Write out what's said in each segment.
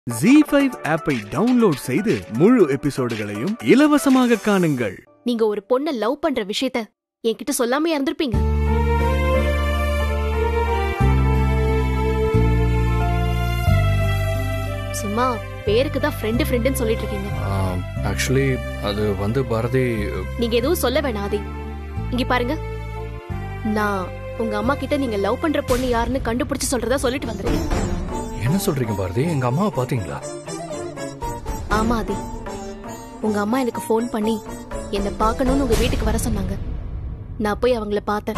G five ஆப்பை download செய்து முழு எபிசோடுகளையும் இலவசமாக காணுங்கள் நீங்க ஒரு பொண்ண லவ் பண்ற விஷயத்த என்கிட்ட சொல்லாம இருந்திருப்பீங்க சும்மா பேருக்கு தான் ஃப்ரெண்டு ஃப்ரெண்டுன்னு சொல்லிட்டு இருக்கீங்க ஆக்சுவலி அது வந்து பாரதி நீங்க எதுவும் சொல்ல வேணாம் ஆதி இங்க பாருங்க நான் உங்க அம்மா கிட்ட நீங்க லவ் பண்ற பொண்ணு யாருன்னு கண்டுபிடிச்சு சொல்றதா சொல்லிட்டு வந்திருக்கேன் என்ன சொல்றீங்க பாரதி எங்க அம்மாவை பாத்தீங்களா ஆமா ஆதி உங்க அம்மா எனக்கு ஃபோன் பண்ணி என்ன பார்க்கணும்னு உங்க வீட்டுக்கு வர சொன்னாங்க நான் போய் அவங்கள பார்த்தேன்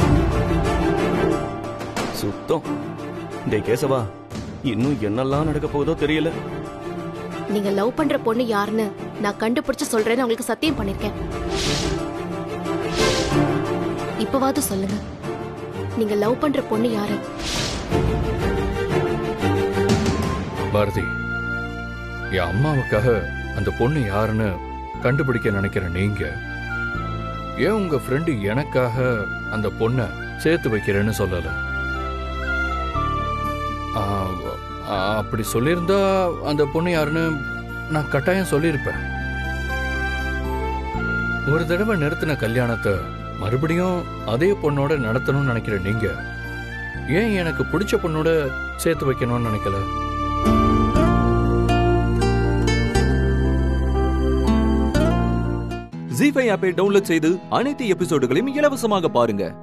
சுத்தம் டேய் கேசவா இன்னும் என்னெல்லாம் நடக்க போகுதோ தெரியல நீங்க லவ் பண்ற பொண்ணு யாருன்னு நான் கண்டுபிடிச்சு சொல்றேன்னு உங்களுக்கு சத்தியம் பண்ணிருக்கேன் இப்பவாவது சொல்லுங்க நீங்க லவ் பண்ற பொண்ணு யாரு பாரதி என் அம்மாவுக்காக அந்த பொண்ணு யாருன்னு கண்டுபிடிக்க நினைக்கிற நீங்க ஏன் உங்க ஃப்ரெண்டு எனக்காக அந்த பொண்ணை சேர்த்து வைக்கிறேன்னு சொல்லல ஆ, ஆ, அப்படி சொல்லியிருந்தா அந்த பொண்ணு யாருன்னு நான் கட்டாயம் சொல்லியிருப்பேன் ஒரு தடவை நிறுத்தின கல்யாணத்தை மறுபடியும் அதே பொண்ணோட நடத்தணும்னு நினைக்கிற நீங்க ஏன் எனக்கு பிடிச்ச பொண்ணோட சேர்த்து வைக்கணும்னு நினைக்கல ஜி ஃபைவ் ஆப்பை டவுன்லோட் செய்து அனைத்து எபிசோடுகளையும் இலவசமாக பாருங்க